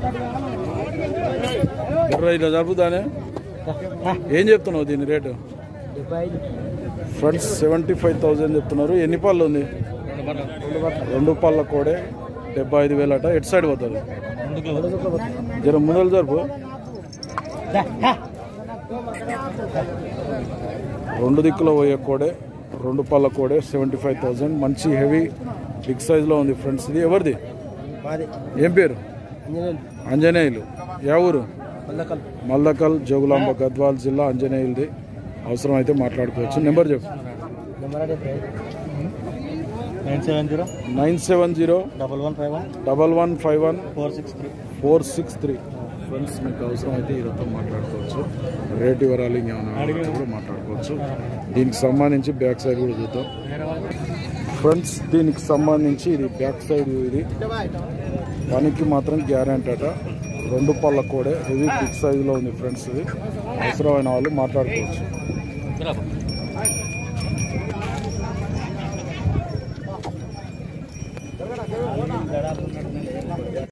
ఇరవై ఇట్లా జరుపుతానే ఏం చెప్తున్నావు దీని rate friends seventy five thousand చెప్తున్నారు ఎన్ని పళ్ళు ఉంది రెండు పళ్ళ కోడే డెబ్బై ఐదు వేలు అట ఎటు సైడ్ పోతుంది జర ముందలు జరుపు రెండు దిక్కులో పోయే కోడే రెండు పళ్ళ కోడే సెవెంటీ ఫైవ్ థౌజండ్ మంచి హెవీ బిగ్ సైజులో ఉంది ఫ్రెండ్స్ ఇది ఎవరిది ఏం పేరు ఆంజనేయులు యా ఊరు మల్లకల్ జోగులాంబ గద్వాల్ జిల్లా ఆంజనేయులది అవసరం అయితే మాట్లాడుకోవచ్చు నెంబర్ చెప్పు nine seven zero nine seven zero double one five one double one five one four six three four six three friends మీకు అవసరం అయితే ఈరోజు మాట్లాడుకోవచ్చు రేట్ వివరాలు ఇంకేమైనా కూడా మాట్లాడుకోవచ్చు దీనికి సంబంధించి బ్యాక్ సైడ్ కూడా చూద్దాం ఫ్రెండ్స్ దీనికి సంబంధించి ఇది బ్యాక్ సైడ్ ఇది పనికి మాత్రం గ్యారెంటీ అట రెండు పళ్ళ కోడే హెవీ బిగ్ సైజులో ఉంది ఫ్రెండ్స్ ఇది అవసరమైన వాళ్ళు మాట్లాడుకోవచ్చు